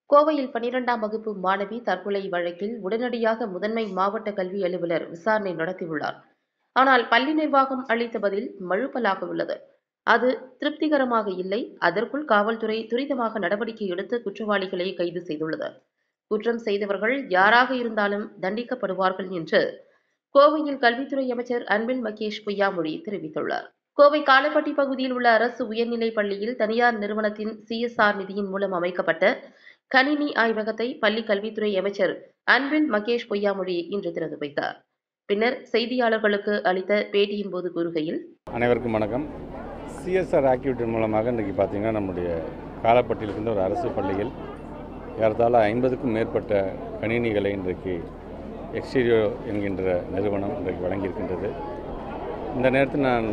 கோவையில் பனிரெண்டாம் வகுப்பு மாணவி தற்கொலை வழக்கில் உடனடியாக முதன்மை மாவட்ட கல்வி அலுவலர் விசாரணை நடத்தியுள்ளார் ஆனால் பள்ளி நிர்வாகம் அளித்த பதில் மழுப்பலாக உள்ளது அது திருப்திகரமாக இல்லை அதற்குள் காவல்துறை துரிதமாக நடவடிக்கை எடுத்து குற்றவாளிகளை கைது செய்துள்ளது குற்றம் செய்தவர்கள் யாராக இருந்தாலும் தண்டிக்கப்படுவார்கள் என்று கோவையில் கல்வித்துறை அமைச்சர் அன்பில் மகேஷ் பொய்யாமொழி தெரிவித்துள்ளார் கோவை காலப்பட்டி பகுதியில் உள்ள அரசு உயர்நிலைப் பள்ளியில் தனியார் நிறுவனத்தின் சிஎஸ்ஆர் நிதியின் மூலம் அமைக்கப்பட்ட கணினி ஆய்வகத்தை பள்ளி கல்வித்துறை அமைச்சர் அன்பில் மகேஷ் பொய்யாமொழி இன்று திறந்து வைத்தார் பின்னர் செய்தியாளர்களுக்கு அளித்த பேட்டியின் போது கூறுகையில் அனைவருக்கும் வணக்கம் சிஎஸ்ஆர் ஆக்டிவிட்டி மூலமாக இன்றைக்கி பார்த்தீங்கன்னா நம்முடைய காலப்பட்டியில் இருந்த ஒரு அரசு பள்ளியில் ஏறத்தாழ ஐம்பதுக்கும் மேற்பட்ட கணினிகளை இன்றைக்கு எக்ஸ்டீரியோ என்கின்ற நிறுவனம் இன்றைக்கு வழங்கியிருக்கின்றது இந்த நேரத்தில் நான்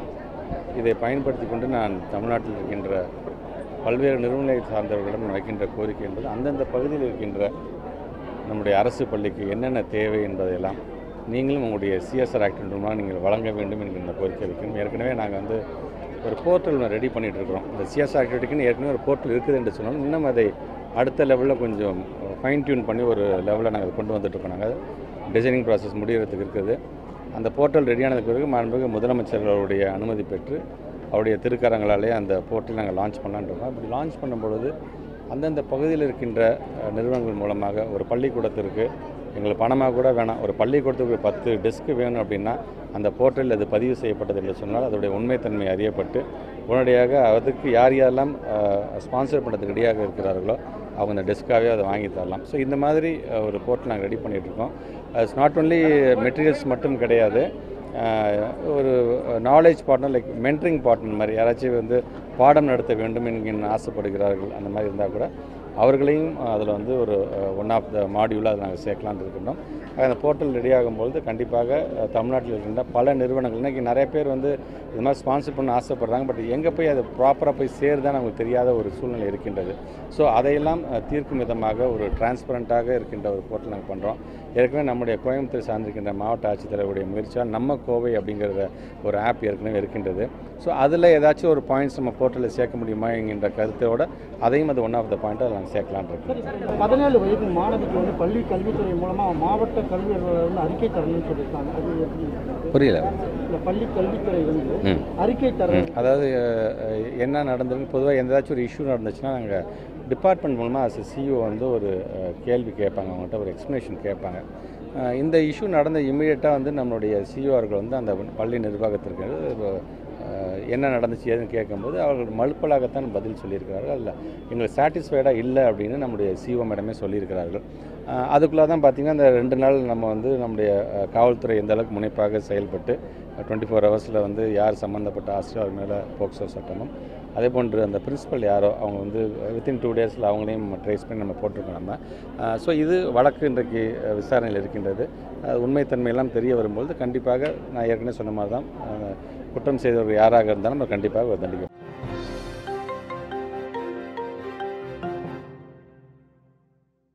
இதை பயன்படுத்தி கொண்டு நான் தமிழ்நாட்டில் இருக்கின்ற பல்வேறு நிறுவனங்களை சார்ந்தவர்களிடம் நான் வைக்கின்ற கோரிக்கை என்பது அந்தந்த பகுதியில் இருக்கின்ற நம்முடைய அரசு பள்ளிக்கு என்னென்ன தேவை என்பதையெல்லாம் நீங்களும் உங்களுடைய சிஎஸ்ஆர் ஆக்டிவிட்டி மூலமாக நீங்கள் வழங்க வேண்டும் என்கின்ற கோரிக்கை வைக்கணும் ஏற்கனவே நாங்கள் வந்து ஒரு போர்ட்டல் ரெடி பண்ணிகிட்டு இருக்கிறோம் இந்த சிஎஸ்ஆர் ஆக்டிவிட்டிக்குன்னு ஏற்கனவே ஒரு போர்ட்டல் இருக்குது என்று சொன்னாலும் இன்னும் அதை அடுத்த லெவலில் கொஞ்சம் ஃபைன் டியூன் பண்ணி ஒரு லெவலில் நாங்கள் கொண்டு வந்துட்டுருக்கோம் நாங்கள் டிசைனிங் ப்ராசஸ் முடிகிறதுக்கு இருக்குது அந்த போர்ட்டல் ரெடியானதுக்கு பிறகு மாண்புமிகு முதலமைச்சர் அவருடைய அனுமதி பெற்று அவருடைய திருக்கரங்களாலே அந்த போர்ட்டல் நாங்கள் லான்ச் பண்ணலான்னு இருக்கோம் அப்படி லான்ச் பண்ணும்பொழுது அந்தந்த பகுதியில் இருக்கின்ற அஹ், நிறுவனங்கள் மூலமாக ஒரு பள்ளிக்கூடத்திற்கு எங்களுக்கு பணமாக கூட வேணாம் ஒரு பள்ளிக்கூடத்துக்கு பத்து டெஸ்க் வேணும் அப்படின்னா அந்த போர்ட்டலில் அது பதிவு செய்யப்பட்டது என்று சொன்னால் அதோடைய உண்மைத்தன்மை அறியப்பட்டு உடனடியாக அதுக்கு யார் யாரெல்லாம் ஸ்பான்சர் பண்ணுறதுக்கு ரெடியாக இருக்கிறார்களோ அவங்க அந்த டெஸ்க்காகவே அதை வாங்கி தரலாம் ஸோ இந்த மாதிரி அஹ், ஒரு போர்ட்டல் நாங்கள் ரெடி பண்ணிகிட்ருக்கோம் இட்ஸ் நாட் ஒன்லி மெட்டீரியல்ஸ் மட்டும் கிடையாது அஹ், ஒரு knowledge partner like mentoring partner மாதிரி யாராச்சும் வந்து பாடம் நடத்த வேண்டும் என்கின்ற ஆசைப்படுகிறார்கள் அந்த மாதிரி இருந்தால் கூட அவர்களையும் அதில் வந்து ஒரு ஒன் ஆஃப் த மாடியூலாக அதை நாங்கள் சேர்க்கலான்னு இருக்கின்றோம் ஆக அந்த போர்ட்டல் ரெடி ஆகும்பொழுது கண்டிப்பாக அஹ், தமிழ்நாட்டில் இருக்கின்ற பல நிறுவனங்கள் இன்றைக்கி நிறைய பேர் வந்து இது மாதிரி ஸ்பான்சர் பண்ண ஆசைப்படுறாங்க பட் எங்கே போய் அது ப்ராப்பராக போய் சேருதான் நமக்கு தெரியாத ஒரு சூழ்நிலை இருக்கின்றது ஸோ அதையெல்லாம் அஹ், தீர்க்கும் விதமாக ஒரு டிரான்ஸ்பரண்ட்டாக இருக்கின்ற ஒரு போர்ட்டல் நாங்கள் பண்ணுறோம் ஏற்கனவே நம்முடைய கோயம்புத்தூர் சார்ந்திருக்கின்ற மாவட்ட ஆட்சித்தலைவருடைய முயற்சியால் நம்ம கோவை அப்படிங்கிற ஒரு ஆப் ஏற்கனவே இருக்கின்றது ஸோ அதில் ஏதாச்சும் ஒரு பாயிண்ட்ஸ் நம்ம போர்ட்டலில் சேர்க்க முடியுமா என்கின்ற கருத்தோட அதையும் அது ஒன் ஆஃப் த பாயிண்ட்டை நாங்கள் சேர்க்கலான்னு இருக்கோம் பதினேழு வயது மாணவிக்கு வந்து பள்ளி கல்வித்துறை மூலமாக மாவட்ட கல்வி அலுவலர் வந்து அறிக்கை தரணும்னு சொல்லியிருக்காங்க அது எப்படி புரியல இந்த பள்ளி கல்வித்துறை வந்து ம் அறிக்கை தரணும் அதாவது அஹ், என்ன நடந்ததுன்னு பொதுவாக எந்தாச்சும் ஒரு இஷ்யூ நடந்துச்சுன்னா நாங்கள் டிபார்ட்மெண்ட் மூலமாக அஸ் சிஇஓ வந்து ஒரு அஹ், கேள்வி கேட்பாங்க அவங்கள்ட்ட ஒரு எக்ஸ்ப்ளனேஷன் கேட்பாங்க அஹ், இந்த இஷ்யூ நடந்த இமீடியட்டாக வந்து நம்மளுடைய சிஇஓ அவர்கள் வந்து அந்த பள்ளி நிர்வாகத்திற்கு அஹ், என்ன நடந்துச்சு ஏதுன்னு கேட்கும்போது அவர்கள் மழுப்பலாகத்தான் பதில் சொல்லியிருக்கிறார்கள் அதில் எங்களுக்கு சாட்டிஸ்ஃபைடாக இல்லை அப்படின்னு நம்முடைய சிஓ மேடமே சொல்லியிருக்கிறார்கள் அதுக்குள்ளே தான் பார்த்திங்கன்னா அந்த ரெண்டு நாள் நம்ம வந்து நம்முடைய அஹ், காவல்துறை எந்த அளவுக்கு முனைப்பாக செயல்பட்டு டுவெண்ட்டி ஃபோர் ஹவர்ஸில் வந்து யார் சம்மந்தப்பட்ட ஆசிரியர் அவர் மேலே போக்சோ சட்டமும் அதே போன்று அந்த பிரின்சிபல் யாரோ அவங்க வந்து வித்தின் டூ டேஸில் அவங்களையும் ட்ரேஸ் பண்ணி நம்ம போட்டிருக்கோம் நம்ம ஸோ இது வழக்கு இன்றைக்கு அஹ், விசாரணையில் இருக்கின்றது அது உண்மைத்தன்மையெல்லாம் தெரிய வரும்பொழுது கண்டிப்பாக நான் ஏற்கனவே சொன்ன மாதிரி தான் அஹ், குற்றம் செய்தவர்கள் யாராக இருந்தாலும் நம்ம கண்டிப்பாக தண்டிக்கும்